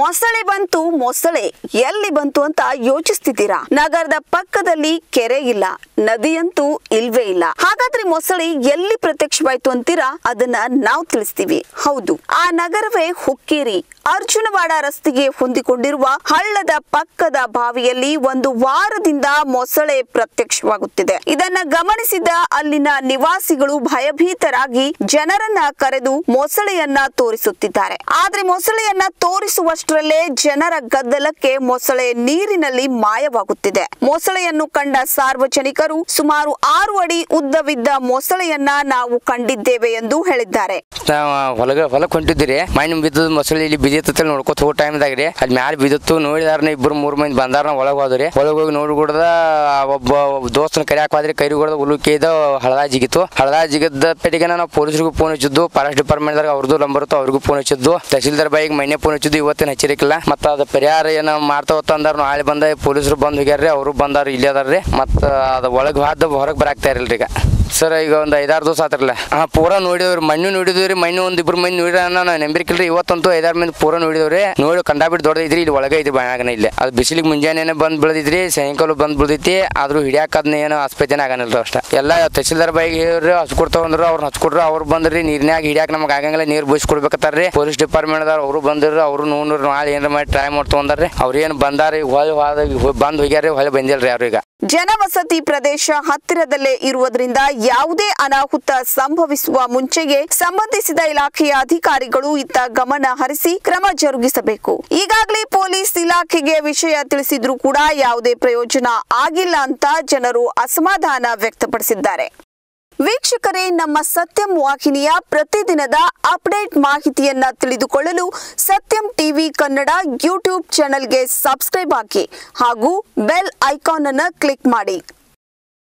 ಮೊಸಳೆ ಬಂತು ಮೊಸಳೆ ಎಲ್ಲಿ ಬಂತು ಅಂತ ಯೋಚಿಸ್ತಿದ್ದೀರಾ ನಗರದ ಪಕ್ಕದಲ್ಲಿ ಕೆರೆ ಇಲ್ಲ ನದಿಯಂತೂ ಇಲ್ವೇ ಇಲ್ಲ ಹಾಗಾದ್ರೆ ಮೊಸಳೆ ಎಲ್ಲಿ ಪ್ರತ್ಯಕ್ಷವಾಯ್ತು ಅಂತೀರಾ ಅದನ್ನ ನಾವು ತಿಳಿಸ್ತೀವಿ ಹೌದು ಆ ನಗರವೇ ಹುಕ್ಕೇರಿ ಅರ್ಜುನವಾಡ ರಸ್ತೆಗೆ ಹೊಂದಿಕೊಂಡಿರುವ ಹಳ್ಳದ ಪಕ್ಕದ ಬಾವಿಯಲ್ಲಿ ಒಂದು ವಾರದಿಂದ ಮೊಸಳೆ ಪ್ರತ್ಯಕ್ಷವಾಗುತ್ತಿದೆ ಇದನ್ನ ಗಮನಿಸಿದ ಅಲ್ಲಿನ ನಿವಾಸಿಗಳು ಭಯಭೀತರಾಗಿ ಜನರನ್ನ ಕರೆದು ಮೊಸಳೆಯನ್ನ ತೋರಿಸುತ್ತಿದ್ದಾರೆ ಆದ್ರೆ ಮೊಸಳೆಯನ್ನ ತೋರಿಸುವಷ್ಟರಲ್ಲೇ ಜನರ ಗದ್ದಲಕ್ಕೆ ಮೊಸಳೆ ನೀರಿನಲ್ಲಿ ಮಾಯವಾಗುತ್ತಿದೆ ಮೊಸಳೆಯನ್ನು ಕಂಡ ಸಾರ್ವಜನಿಕರು ಸುಮಾರು ಆರು ಅಡಿ ಉದ್ದವಿದ್ದ ಮೊಸಳೆಯನ್ನ ನಾವು ಕಂಡಿದ್ದೇವೆ ಎಂದು ಹೇಳಿದ್ದಾರೆ ನಾವು ಹೊಲಗ ಹೊಲಕ್ಕೆ ಹೊಂಟಿದ್ರಿ ಮಣ್ಣು ಬಿದ್ದದ ಮೊಸಳೆ ಇಲ್ಲಿ ಬಿದ್ದಿತ್ತ ನೋಡ್ಕೊತ ಹೋಗೋ ಟೈಮ್ದಾಗ ರೀ ಅಲ್ಲಿ ಮ್ಯಾಲ ಬಿದ್ದಿತ್ತು ನೋಡಿದಾರನ ಇಬ್ರು ಮೂರ್ ಮಂದಿ ಬಂದಾರ ಒಳಗೆ ಹೋದ್ರಿ ಒಳಗೆ ಹೋಗಿ ನೋಡಿ ಗುಡ್ದ ಒಬ್ಬ ದೋಸ್ತನ ಕರಿಯಾಕ ಹೋದ್ರಿ ಕೈ ಗುಡ್ದ ಉಳುಕಿದ ಹಳದ ಜಿಗಿತ್ತು ಹಳದ ಜಿಗದ ಪೆಟ್ಟಿಗೆ ನಾವು ಪೊಲೀಸರಿಗೂ ಫೋನ್ ಹಚ್ಚಿದ್ದು ಫಾರೆಸ್ಟ್ ಡಿಪಾರ್ಟ್ಮೆಂಟ್ ಅವ್ರದ್ದು ನಂಬರ್ ಇತ್ತು ಅವ್ರಿಗೂ ಫೋನ್ ಹಚ್ಚಿದ್ದು ತಹಸೀಲ್ದಾರ್ ಬಾಯಿಗೆ ಮನೆ ಫೋನ್ ಹಚ್ಚಿದ್ದು ಇವತ್ತಿನ ಹಚ್ಚಿರಿಕಿಲ್ಲ ಮತ್ತ ಅದು ಪರಿಹಾರ ಏನ ಮಾಡ್ತಾವತ್ತ ಅಂದಾರ ನಾಳೆ ಬಂದ ಪೊಲೀಸರು ಬಂದ್ ಹೋಗ್ಯಾರ್ರಿ ಅವರು ಬಂದಾರ ಇಲ್ಲಿ ಅದಾರ್ರಿ ಮತ್ತ ಅದ ಒಳಗೆ ಹಾದ ಹೊರಗೆ ಬರಾಕ್ತಾ ಇರಲ್ರಿ ಈಗ ಸರ್ ಈಗ ಒಂದು ಐದಾರು ದಿವಸ ಆತ್ರಲ್ಲ ಹಾಂ ಪೂರ ನೋಡಿದ್ರಿ ಮಣ್ಣು ನೋಡಿದ್ವಿ ಮಣ್ಣು ಒಂದು ಇಬ್ರು ಮಂದಿ ನೋಡಿರ ನಾವು ನಂಬಿರ್ಕಿಲ್ರಿ ಇವತ್ತಂತೂ ಐದಾರು ಮಂದಿ ಪೂರ ನೋಡಿದವ್ರಿ ನೋಡಿ ಕಂಡಾಬಿಟ್ಟು ದೊಡ್ಡದೈತ್ರಿ ಇಲ್ಲಿ ಒಳಗೆ ಐತ್ರಿ ಬಾಯಾಗನ ಇಲ್ಲಿ ಅದು ಬಿಸಿಲಿಗೆ ಮುಂಜಾನೆ ಬಂದ್ ಬೆಳೆದಿದ್ರಿ ಸಾಯಂಕಾಲ ಬಂದ್ ಬೆಳ್ದೈತಿ ಆದ್ರೂ ಹಿಡಿಯಾಕ ಅದನ್ನ ಏನು ಆಸ್ಪತ್ರೆನ ಆಗನಿಲ್ರಿ ಅಷ್ಟ ಎಲ್ಲ ತಹಸೀಲ್ದಾರ್ ಬಾಯಿಗೆ ಹೇಳಿರಿ ಹಚ್ಕೊಡ್ತಾವ ಅಂದ್ರು ಅವ್ರನ್ನ ಹಚ್ಕೊಡ್ರು ಅವ್ರು ಬಂದ್ರಿ ನೀರ್ನ್ಯಾಗ ಹಿಡಿಯಾಕ ನಮ್ಗೆ ಆಗಂಗಿಲ್ಲ ನೀರು ಬೂಸ್ ಕೊಡ್ಬೇಕತ್ತಾರ್ರಿ ಪೊಲೀಸ್ ಡಿಪಾರ್ಟ್ಮೆಂಟ್ ಅದಾರ ಅವರು ಬಂದಿರ್ರಿ ಅವರು ನೋಡ್ರಿ ನಾಳೆ ಏನಾರ ಮಾಡಿ ಟ್ರೈ ಮಾಡ್ತೊಂದಾರ್ರಿ ಅವ್ರು ಏನು ಬಂದಾರಿ ಹೊಳೆ ಹೋದ ಬಂದ್ ಹೋಗ್ಯಾರಿ ಹೊಳೆ ಬಂದಿಲ್ರಿ ಯಾರು ಈಗ ಜನವಸತಿ ಪ್ರದೇಶ ಹತ್ತಿರದಲ್ಲೇ ಇರುವುದರಿಂದ ಯಾವುದೇ ಅನಾಹುತ ಸಂಭವಿಸುವ ಮುಂಚೆಯೇ ಸಂಬಂಧಿಸಿದ ಇಲಾಖೆಯ ಅಧಿಕಾರಿಗಳು ಇತ್ತ ಗಮನ ಹರಿಸಿ ಕ್ರಮ ಜರುಗಿಸಬೇಕು ಈಗಾಗಲೇ ಪೊಲೀಸ್ ಇಲಾಖೆಗೆ ವಿಷಯ ತಿಳಿಸಿದ್ರೂ ಕೂಡ ಯಾವುದೇ ಪ್ರಯೋಜನ ಆಗಿಲ್ಲ ಅಂತ ಜನರು ಅಸಮಾಧಾನ ವ್ಯಕ್ತಪಡಿಸಿದ್ದಾರೆ ವೀಕ್ಷಕರೇ ನಮ್ಮ ಸತ್ಯಂ ವಾಹಿನಿಯ ಪ್ರತಿದಿನದ ಅಪ್ಡೇಟ್ ಮಾಹಿತಿಯನ್ನ ತಿಳಿದುಕೊಳ್ಳಲು ಸತ್ಯಂ ಟಿವಿ ಕನ್ನಡ ಯೂಟ್ಯೂಬ್ ಚಾನೆಲ್ಗೆ ಸಬ್ಸ್ಕ್ರೈಬ್ ಆಗಿ ಹಾಗೂ ಬೆಲ್ ಐಕಾನ್ ಅನ್ನು ಕ್ಲಿಕ್ ಮಾಡಿ